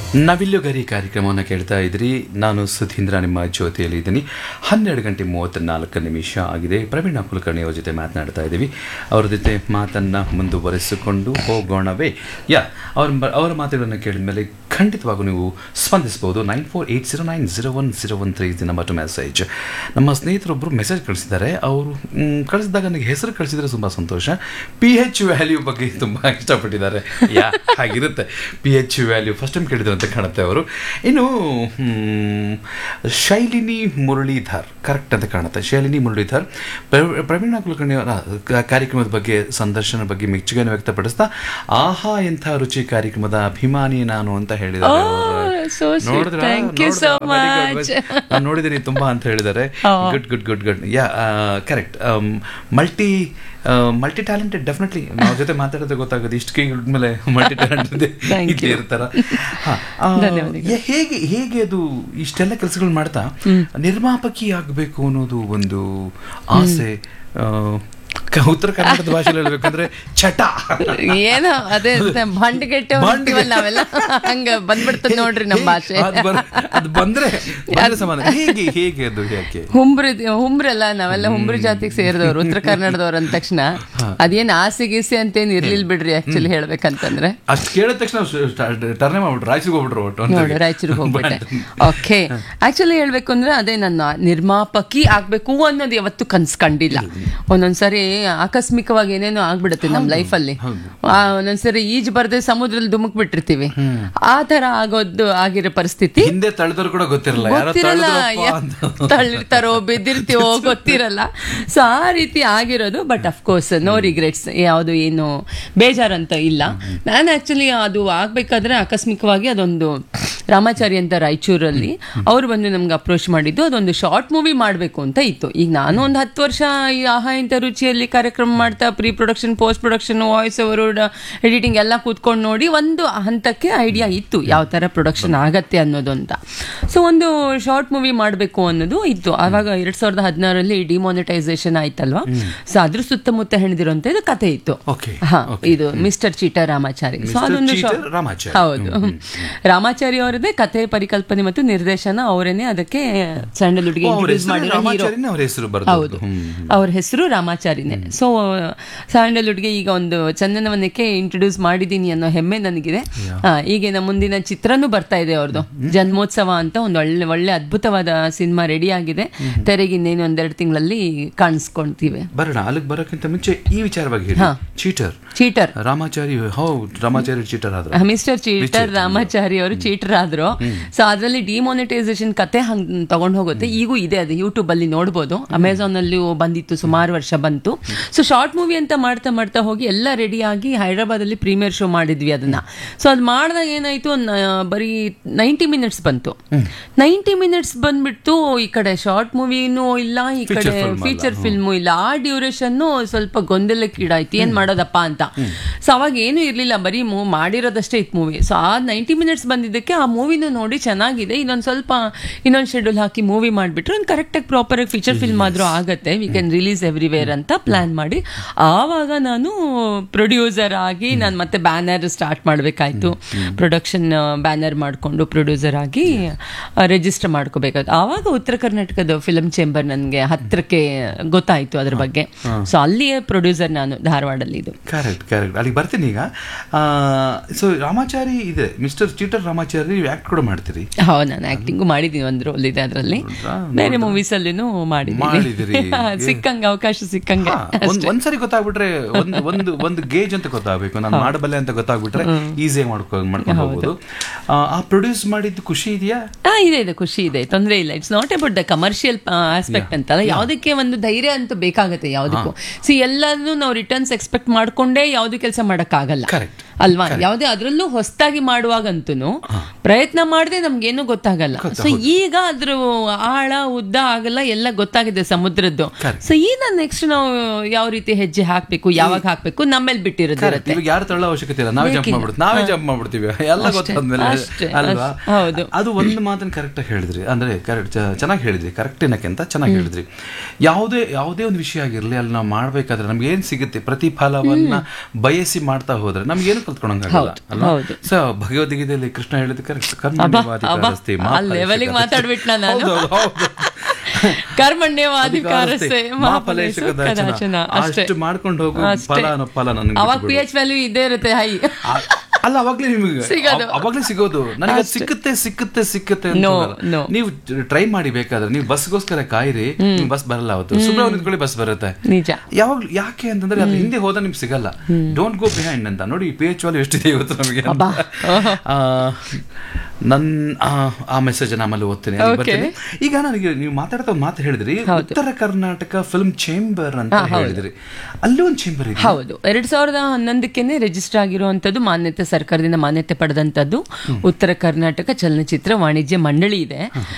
ನವಿಲ್ಲುಗರಿ ಕಾರ್ಯಕ್ರಮವನ್ನು ಕೇಳ್ತಾ ಇದ್ರಿ ನಾನು ಸುಧೀಂದ್ರ ನಿಮ್ಮ ಜೊತೆಯಲ್ಲಿ ಇದ್ದೀನಿ ಹನ್ನೆರಡು ಗಂಟೆ ಮೂವತ್ತ್ನಾಲ್ಕು ನಿಮಿಷ ಆಗಿದೆ ಪ್ರವೀಣ ಕುಲಕರ್ಣಿ ಅವ್ರ ಜೊತೆ ಮಾತನಾಡ್ತಾ ಇದ್ದೀವಿ ಅವ್ರ ಜೊತೆ ಮಾತನ್ನು ಮುಂದುವರೆಸಿಕೊಂಡು ಹೋಗೋಣವೇ ಯಾ ಅವ್ರ ಬ- ಅವರ ಮಾತುಗಳನ್ನು ಕೇಳಿದ ಮೇಲೆ ಖಂಡಿತವಾಗೂ ನೀವು ಸ್ಪಂದಿಸಬಹುದು nine four eight zero nine zero one zero one three ಇದು ನಂಬರ್ ಟು ಮೆಸೇಜ್ ನಮ್ಮ ಸ್ನೇಹಿತರೊಬ್ಬರು ಮೆಸೇಜ್ ಕಳಿಸಿದ್ದಾರೆ ಅವರು ಮ್, ಕಳಿಸಿದಾಗ ನನಗೆ ಹೆಸರು ಕಳಿಸಿದ್ರೆ ತುಂಬ ಸಂತೋಷ ಪಿ ಎಚ್ ವ್ಯಾಲ್ಯೂ ಬಗ್ಗೆ ತುಂಬ ಇಷ್ಟಪಟ್ಟಿದ್ದಾರೆ ಯಾ ಹಾಗಿರುತ್ತೆ P H value first time ಕೇಳಿದ್ರು ಅಂತ ಕಾಣುತ್ತೆ ಅವರು ಇನ್ನು ಮ್, ಶೈಲಿನಿ ಮುರಳೀಧರ್ ಕರೆಕ್ಟ್ ಅಂತ ಕಾಣುತ್ತೆ ಶೈಲಿನಿ ಮುರಳೀಧರ್ ಪ್ರ- ಪ್ರವೀಣ ಕುಲಕರ್ಣಿ ಅವರ ಕ- ಕಾರ್ಯಕ್ರಮದ ಬಗ್ಗೆ ಸಂದರ್ಶನ ಬಗ್ಗೆ ಮೆಚ್ಚುಗೆಯನ್ನು ವ್ಯಕ್ತಪಡಿಸ್ತಾ ಆಹಾ ಎಂಥ ರುಚಿ ಕಾರ್ಯಕ್ರಮದ ಅಭಿಮಾನಿ ನಾನು ಅಂತ ಹೇಳಿದ್ದಾರೆ Oh, so sweet. Thank you so much. ನಾನು ನೋಡಿದ್ದೀನಿ ತುಂಬಾ ಅಂತ ಹೇಳಿದ್ದಾರೆ Oh. Good good good good yeah correct multi multi talented definitely ನಾವು ಜೊತೆ ಮಾತಾಡೋದೇ ಗೊತ್ತಾಗೋದು ಇಷ್ಟು ಕೈ ಮೇಲೆ ಮಲ್ಟಿ ಟ್ಯಾಲೆಂಟೆಡ್ Thank ಇದ್ದೇ you. ಇರ್ತಾರ ಹಾ, ಆ, ಧನ್ಯವಾದಗಳು. ಯಾ- ಹೇಗೆ ಹೇಗೆ ಅದು ಇಷ್ಟೆಲ್ಲ ಕೆಲಸಗಳು ಮಾಡ್ತಾ ನಿರ್ಮಾಪಕಿ ಆಗಬೇಕು ಅನ್ನೋದು ಒಂದು ಆಸೆ ಆ, ಕ- ಉತ್ತರ ಕರ್ನಾಟಕದ ಭಾಷೆಯಲ್ಲಿ ಹೇಳ್ಬೇಕಂದ್ರೆ ಚಟ ಏನೋ ಅದೇ ಬಂಡ್ಗೆಟ್ಟೆ ಹೋಗ್ತೀವಲ್ಲ ನಾವೆಲ್ಲ ಹಂಗ ಬಂದ್ಬಿಡ್ತದ ನೋಡ್ರಿ ನಮ್ಮ ಭಾಷೆ ಅದು ಬರ್- ಅದು ಬಂದ್ರೆ ಬಂದ್ರೆ ಸಮಾನ ಹೇಗೆ ಹೇಗೆ ಅದು ಯಾಕೆ ಹುಂಬ್ರಿ ಹುಂಬ್ರಲ್ಲ ನಾವೆಲ್ಲ ಹುಂಬ್ರಿ ಜಾತಿಗೆ ಸೇರಿದವ್ರು ಉತ್ತರ ಕನ್ನಡದವ್ರು ಅಂದ ತಕ್ಷಣ ಅದೇನ್ ಆಸೆ ಗೀಸೆ ಅಂತೇನ್ ಇರ್ಲಿಲ್ಲ ಬಿಡ್ರಿ ಆಕ್ಚುಲಿ ಹೇಳ್ಬೇಕಂತಂದ್ರೆ ಅಷ್ಟು ಕೇಳಿದ ತಕ್ಷಣ ಟರ್ನೆ ಮಾಡ್ಬಿಟ್ರು ರಾಯಚೂರಿಗೆ ಹೋಗ್ಬಿಟ್ರು ಒಟ್ಟು ಅಂತ ನೋಡಿ ರಾಯಚೂರಿಗೆ ಹೋಗ್ಬಿಟ್ಟೆ ಓಕೆ ಆಕ್ಚುಲಿ ಹೇಳ್ಬೇಕು ಅಂದ್ರೆ ಅದೇ ನನ್ನ ನಿರ್ಮಾಪಕಿ ಆಗ್ಬೇಕು ಅನ್ನೋದು ಯಾವತ್ತು ಕನ್ಸ್ ಕಂಡಿಲ್ಲ ಒಂದೊಂದ್ಸರಿ ಆಕಸ್ಮಿಕವಾಗಿ ಏನೇನೋ ಆಗ್ಬಿಡುತ್ತೆ ನಮ್ಮ ಲೈಫಲ್ಲಿ ಒಂದೊಂದ್ಸರಿ ಈಜ್ ಬರ್ದೆ ಸಮುದ್ರದಲ್ಲಿ ಧುಮುಕ್ ಬಿಟ್ಟಿರ್ತೀವಿ ಆ ತರ ಆಗೋದು ಆಗಿರೋ ಪರಿಸ್ಥಿತಿ ಹಿಂದೆ ತಳೆದವ್ರು ಕೂಡ ಗೊತ್ತಿರಲ್ಲ ಯಾರೋ ಗೊತ್ತಿರಲ್ಲ ತಳೆದ್ರಪ್ಪ ಅಂತ ತಳ್ಳಿರ್ತಾರೋ ಬಿದ್ದಿರ್ತೀವೋ ಗೊತ್ತಿರಲ್ಲ ಸೊ ಆ ರೀತಿ ಆಗಿರೋದು ಬಟ್ ಅಫ್ಕೋರ್ಸ್ ನೋ ರಿಗ್ರೆಟ್ಸ್ ಯಾವುದು ಏನು ಬೇಜಾರಂತ ಇಲ್ಲ ನಾನು ಆಕ್ಚುಲಿ ಅದು ಆಗ್ಬೇಕಾದ್ರೆ ಆಕಸ್ಮಿಕವಾಗಿ ಅದೊಂದು ರಾಮಾಚಾರಿ ಅಂತ ರಾಯಚೂರಲ್ಲಿ ಅವರು ಬಂದು ನಮ್ಗೆ ಅಪ್ರೋಚ್ ಮಾಡಿದ್ದು ಅದೊಂದು ಶಾರ್ಟ್ ಮೂವಿ ಮಾಡಬೇಕು ಅಂತ ಇತ್ತು ಈಗ ನಾನು ಒಂದು ಹತ್ತು ವರ್ಷ ಈ ಆಹಾ ಇಂಥ ರುಚಿಯಲ್ಲಿ ಕಾರ್ಯಕ್ರಮ ಮಾಡ್ತಾ pre production post production voice ಅವರು ಎಡಿಟಿಂಗ್ ಎಲ್ಲ ಕೂತ್ಕೊಂಡು ನೋಡಿ ಒಂದು ಹಂತಕ್ಕೆ ಐಡಿಯಾ ಇತ್ತು ಯಾವ ಥರ ಪ್ರೊಡಕ್ಷನ್ ಆಗತ್ತೆ ಅನ್ನೋದು ಅಂತ ಸೊ ಒಂದು ಶಾರ್ಟ್ ಮೂವಿ ಮಾಡಬೇಕು ಅನ್ನೋದು ಇತ್ತು ಆವಾಗ ಎರಡ್ ಸಾವಿರದ ಹದಿನಾರರಲ್ಲಿ ಡಿಮಾನಿಟೈಸೇಷನ್ ಆಯ್ತಲ್ವಾ ಸೊ ಅದ್ರ ಸುತ್ತಮುತ್ತ ಹೆಣದಿರುವಂತ ಇದು ಕಥೆ ಇತ್ತು Okay, ಹಾ ಇದು ಮಿಸ್ಟರ್ ಚೀಟ ರಾಮಾಚಾರಿ ಸೊ Mr. ಅದೊಂದು ಚೀಟ ಶಾ- ರಾಮಾಚಾರಿ. ಹೌದು ರಾಮಾಚಾರಿ ಅವರದೇ ಕಥೆ ಪರಿಕಲ್ಪನೆ ಮತ್ತು ನಿರ್ದೇಶನ ಅವರೇನೆ ಅದಕ್ಕೆ ಸ್ಯಾಂಡಲ್ವುಡ್ಗೆ ಓ, ಅವ್ರ ಇಂಟ್ರೊಡ್ಯೂಸ್ ಹೆಸರು ಮಾಡಿರೋ ಹೀರೋ ರಾಮಾಚಾರಿನೇ ಅವ್ರ ಹೆಸರು ಬರ್ದು ಹೌದು ಅವ್ರ ಹೆಸರು ರಾಮಾಚಾರಿನೇ ಸೊ ಸ್ಯಾಂಡಲ್ವುಡ್ಗೆ ಈಗ ಒಂದು ಚಂದನವನಕ್ಕೆ ಇಂಟ್ರೊಡ್ಯೂಸ್ ಮಾಡಿದ್ದೀನಿ ಅನ್ನೋ ಹೆಮ್ಮೆ ನನಗಿದೆ ಹಾ, ಈಗಿನ ಮುಂದಿನ ಚಿತ್ರನೂ ಬರ್ತಾ ಇದೆ ಅವ್ರದ್ದು ಜನ್ಮೋತ್ಸವ ಅಂತ ಒಂದು ಒಳ್ಳೆ ಒಳ್ಳೆ ಅದ್ಭುತವಾದ ಸಿನಿಮಾ ರೆಡಿ ಆಗಿದೆ ತೆರೆಗೆ ಇನ್ನೇನು ಒಂದೆರಡು ತಿಂಗಳಲ್ಲಿ ಕಾಣಿಸ್ಕೊಂತೀವಿ ಬರೋಣ ಅಲ್ಲಿಗೆ ಬರೋಕ್ಕಿಂತ ಮುಂಚೆ ಈ ವಿಚಾರವಾಗಿ ಹೇಳಿ ಚೀಟರ್ ಚೀಟರ್ ರಾಮಾಚಾರಿ ಹೌದು ರಾಮಾಚಾರಿ ಚೀಟರ್ ಆದ್ರು ಮಿಸ್ಟರ್ ಚೀಟರ್ ರಾಮಾಚಾರಿ ಅವರು ಚೀಟರ್ ಆದ್ರು ಸೊ ಅದರಲ್ಲಿ ಡಿಮಾನಿಟೈಸೇಷನ್ ಕತೆ ಹಂಗ್ ತಗೊಂಡು ಹೋಗುತ್ತೆ ಈಗೂ ಇದೆ ಅದು ಯೂಟ್ಯೂಬ್ ಅಲ್ಲಿ ನೋಡ್ಬೋದು ಅಮೆಝಾನ್ ಅಲ್ಲಿ ಬಂದಿತ್ತು ಸುಮಾರು ವರ್ಷ ಬಂತು ಸೊ ಶಾರ್ಟ್ ಮೂವಿ ಅಂತ ಮಾಡ್ತಾ ಮಾಡ್ತಾ ಹೋಗಿ ಎಲ್ಲ ರೆಡಿ ಆಗಿ ಹೈದರಾಬಾದ್ ಅಲ್ಲಿ ಪ್ರೀಮಿಯರ್ ಶೋ ಮಾಡಿದ್ವಿ ಅದನ್ನ ಸೊ ಅದು ಮಾಡಿದಾಗ ಏನಾಯ್ತು ನ- ಬರೀ ನೈಂಟಿ ಮಿನಿಟ್ಸ್ ಬಂತು ನೈಂಟಿ ಮಿನಿಟ್ಸ್ ಬಂದ್ಬಿಟ್ಟು ಈ ಕಡೆ ಶಾರ್ಟ್ ಮೂವಿನೂ ಇಲ್ಲ ಈ ಕಡೆ film ಅಲ್ಲ. ಫೀಚರ್ ಫಿಲ್ಮು ಇಲ್ಲ ಆ ಡ್ಯೂರೇಷನ್ ಸ್ವಲ್ಪ ಗೊಂದಲಕ್ಕೀಡಾಯ್ತು ಏನ್ ಮಾಡೋದಪ್ಪ ಅಂತ ಸೊ ಅವಾಗ ಏನು ಇರ್ಲಿಲ್ಲ ಬರೀ ಮೂವ್ ಮಾಡಿರೋದಷ್ಟೇ ಇತ್ತು ಮೂವಿ ಸೊ ಆ ನೈಂಟಿ ಮಿನಿಟ್ಸ್ ಬಂದಿದ್ದಕ್ಕೆ ಆ ಮೂವಿನ ನೋಡಿ ಚೆನ್ನಾಗಿದೆ ಇನ್ನೊಂದು ಸ್ವಲ್ಪ ಇನ್ನೊಂದು ಶೆಡ್ಯೂಲ್ ಹಾಕಿ ಮೂವಿ ಮಾಡಿಬಿಟ್ರೆ ಒಂದು ಕರೆಕ್ಟಾಗಿ ಪ್ರಾಪರ್ ಆಗಿ ಫೀಚರ್ ಫಿಲ್ಮ್ ಆದ್ರೂ ಆಗತ್ತೆ ವಿ ಕ್ಯಾನ್ ರಿಲೀಸ್ ಎವ್ರಿವೇರ್ ಅಂತ ಪ್ಲಾನ್ ಮಾಡಿ ಆವಾಗ ನಾನು ಪ್ರೊಡ್ಯೂಸರ್ ಆಗಿ ನಾನು ಮತ್ತೆ ಬ್ಯಾನರ್ ಸ್ಟಾರ್ಟ್ ಮಾಡಬೇಕಾಯ್ತು ಪ್ರೊಡಕ್ಷನ್ ಬ್ಯಾನರ್ ಮಾಡಿಕೊಂಡು ಪ್ರೊಡ್ಯೂಸರ್ ಆಗಿ ರಿಜಿಸ್ಟರ್ ಮಾಡ್ಕೋಬೇಕಾಯ್ತು ಆವಾಗ ಉತ್ತರ ಕರ್ನಾಟಕದ ಫಿಲಮ್ ಚೇಂಬರ್ ನನಗೆ ಹತ್ರಕ್ಕೆ ಗೊತ್ತಾಯ್ತು ಅದ್ರ ಬಗ್ಗೆ ಸೊ ಅಲ್ಲಿಯೇ ಪ್ರೊಡ್ಯೂಸರ್ ನಾನು ಧಾರವಾಡಲ್ಲಿ ಇದು ಕರೆಕ್ಟ್ ಕರೆಕ್ಟ್ ಅಲ್ಲಿಗೆ ಬರ್ತೀನಿ ಈಗ ಸೊ ರಾಮಾಚಾರಿ ಇದೆ ಮಿಸ್ಟರ್ ಚೀಟರ್ ರಾಮಾಚಾರಿ ನೀವು ಆಕ್ಟ್ ಕೂಡ ಮಾಡ್ತೀರಿ ಹೌದು ನಾನು ಆಕ್ಟಿಂಗು ಮಾಡಿದ್ದೀನಿ ಒಂದು ರೋಲ್ ಇದೆ ಅದರಲ್ಲಿ ನೋಡ್ರಾ? ಬೇರೆ ಮೂವೀಸ್ ಅಲ್ಲಿನೂ ಮಾಡಿದಿರಿ. ಮಾಡಿದ್ದೀನಿ ಸಿಕ್ಕಂಗೆ ಅವಕಾಶ ಸಿಕ್ಕಂಗೆ ಹಾ, ಒಂದ್ ಒಂದ್ಸರಿ ಗೊತ್ತಾಗ್ಬಿಟ್ರೆ ಒಂದು ಒಂದು ಒಂದು ಗೇಜ್ ಅಂತ ಗೊತ್ತಾಗಬೇಕು ನಾನು ಮಾಡಬಲ್ಲೆ ಅಂತ ಗೊತ್ತಾಗ್ಬಿಟ್ರೆ ಈಸಿಯಾಗಿ ಮಾಡ್ಕೊ ಮಾಡ್ಕೊಂಡು ಹೋಗ್ಬೋದು ಆ, ಆ ಪ್ರೊಡ್ಯೂಸ್ ಮಾಡಿದ್ದು ಖುಷಿ ಇದೆಯಾ ಹಾ ಇದೆ ಇದೆ ಖುಷಿ ಇದೆ ತೊಂದರೆ ಇಲ್ಲ it's not about the commercial aspect ಅಂತಲ್ಲ ಯಾವುದಕ್ಕೆ ಒಂದು ಧೈರ್ಯ ಅಂತ ಬೇಕಾಗತ್ತೆ ಯಾವುದಕ್ಕೂ ಸಿ ಎಲ್ಲಾನು ನಾವು ರಿಟರ್ನ್ಸ್ ಎಕ್ಸ್ಪೆಕ್ಟ್ ಮಾಡ್ಕೊಂಡೇ ಯಾವ್ದು ಕೆಲಸ ಮಾಡಕ್ಕಾಗಲ್ಲ Correct. ಅಲ್ವಾ ಯಾವುದೇ ಅದರಲ್ಲೂ ಹೊಸದಾಗಿ ಮಾಡುವಾಗಂತೂ ಪ್ರಯತ್ನ ಮಾಡದೆ ನಮ್ಗೇನು ಗೊತ್ತಾಗಲ್ಲ ಸೊ ಈಗ ಅದ್ರ ಆಳ ಉದ್ದ ಆಗಲ್ಲ ಎಲ್ಲ ಗೊತ್ತಾಗಿದೆ ಸಮುದ್ರದ್ದು Correct. ಸೊ ಈಗ ನೆಕ್ಸ್ಟ್ ನಾವು ಯಾವ ರೀತಿ ಹೆಜ್ಜೆ ಹಾಕ್ಬೇಕು ಯಾವಾಗ ಹಾಕ್ಬೇಕು ನಮ್ಮೇಲೆ ಬಿಟ್ಟಿರೋದಿರುತ್ತೆ ಇವಾಗ ಯಾರು ತಳ್ಳೋ ಅವಶ್ಯಕತೆ ಇಲ್ಲ ನಾವೇ ಜಂಪ್ ಮಾಡ್ಬಿಡ್ತೀವಿ ನಾವೇ ಜಂಪ್ ಮಾಡ್ಬಿಡ್ತೀವಿ ಎಲ್ಲ ಗೊತ್ತಾದ್ಮೇಲೆ ಅಷ್ಟೇ, ಅಲ್ವಾ ಅಷ್ಟೇ, ಹೌದು. ಅದು ಒಂದು ಮಾತನ್ನ ಕರೆಕ್ಟ್ ಆಗಿ ಹೇಳಿದ್ರಿ ಅಂದ್ರೆ ಕರೆಕ್ಟ್ ಚೆನ್ನಾಗಿ ಹೇಳಿದ್ರಿ ಕರೆಕ್ಟ್ ಏನಕ್ಕೆಂತ ಚೆನ್ನಾಗಿ ಹೇಳಿದ್ರಿ ಯಾವುದೇ ಯಾವುದೇ ಒಂದು ವಿಷಯ ಆಗಿರ್ಲಿ ಅಲ್ಲಿ ನಾವು ಮಾಡ್ಬೇಕಾದ್ರೆ ನಮ್ಗೆ ಏನ್ ಸಿಗುತ್ತೆ ಪ್ರತಿಫಲವನ್ನ ಬಯಸಿ ಮಾಡ್ತಾ ಹೋದ್ರೆ ನಮ್ಗೆ ಏನು ಕಲ್ತ್ಕೊಳಂಗಾಗಲ್ಲ ಅಲ್ವಾ ಹೌದು. ಸೊ ಭಗವದ್ಗೀತೆಯಲ್ಲಿ ಕೃಷ್ಣ ಹೇಳಿದ ಕರ್ಮಣ್ಯವಾಧಿಕಾರಸ್ತೆ ಅಬ್ಬಾ, ಆ ಲೆವೆಲಿಗೆ ಮಾತಾಡ್ಬಿಟ್ನಾ ನಾನು? ಕರ್ಮಣ್ಯವಾಧಿಕಾರಸ್ತೆ ಮಹಾಫಲೇಶು ಕದಾಚನ ಅಷ್ಟೇ ಅಷ್ಟು ಮಾಡ್ಕೊಂಡು ಹೋಗು ಅಷ್ಟೇ. ಫಲ ಅನ್ನೋ ಫಲ ನನಗೆ ಅವಾಗ ಪಿ ಎಚ್ ವ್ಯಾಲ್ಯೂ ಇದ್ದೇ ಇರುತ್ತೆ ಹೈ ಆ- ಅಲ್ಲ ಅವಾಗ್ಲೇ ನಿಮಗೆ ಸಿಗೋದು. ಅವ್- ಅವಾಗ್ಲೇ ಸಿಗೋದು ನನಗೆ ಅದ್ ಸಿಕ್ಕುತ್ತೆ ಸಿಕ್ಕುತ್ತೆ ಸಿಕ್ಕುತ್ತೆ ಅಂತ No, ಅನ್ನಲ್ಲ. no. ನೀವು ಟ್ರೈ ಮಾಡಿ ಬೇಕಾದ್ರೆ ನೀವು ಬಸ್ಗೋಸ್ಕರ ಕಾಯಿರಿ ನಿಮ್ ಬಸ್ ಬರಲ್ಲ ಅವತ್ತು ಸುಮ್ಮನೆ ನಿಂತ್ಕೊಳ್ಳಿ ಬಸ್ ಬರುತ್ತೆ ನಿಜ ಯಾವಾಗ ಯಾಕೆ ಅಂತಂದ್ರೆ ಅದು ಹಿಂದೆ ಹೋದ ನಿಮ್ಗೆ ಸಿಗಲ್ಲ ಡೋಂಟ್ ಗೋ ಬಿಹೈಂಡ್ ಅಂತ ನೋಡಿ ಪಿ ಎಚ್ ವಾಲ್ಯೂ ಎಷ್ಟಿದೆ ಇವತ್ತು ನಮಗೆ ಅಂತ. ಅಬ್ಬಾ. ಆ, ನನ್ ಆ, ಆ ಮೆಸೇಜ್ ಆಮೇಲೆ ಓದ್ತೀನಿ ಅಲ್ಲಿಗೆ Okay. ಬರ್ತೀನಿ. ಈಗ ನನಗೆ ನೀವು ಮಾತಾಡ್ತಾ ಒಂದು ಮಾತು ಹೇಳಿದ್ರಿ ಉತ್ತರ ಕರ್ನಾಟಕ ಫಿಲ್ಮ್ ಚೇಂಬರ್ ಅಂತ ಹೇಳಿದ್ರಿ ಅಲ್ಲಿ ಒಂದು ಚೇಂಬರ್ ಇದೆ ಹೌದು ಎರಡ್ ಸಾವಿರದ ಹನ್ನೊಂದಕ್ಕೆನೆ ರಿಜಿಸ್ಟರ್ ಆಗಿರುವಂತದ್ದು ಮಾನ್ಯತೆ ಸರ್ಕಾರದಿಂದ ಮಾನ್ಯತೆ ಪಡೆದಂತದ್ದು ಉತ್ತರ ಕರ್ನಾಟಕ ಚಲನಚಿತ್ರ ವಾಣಿಜ್ಯ ಮಂಡಳಿ ಇದೆ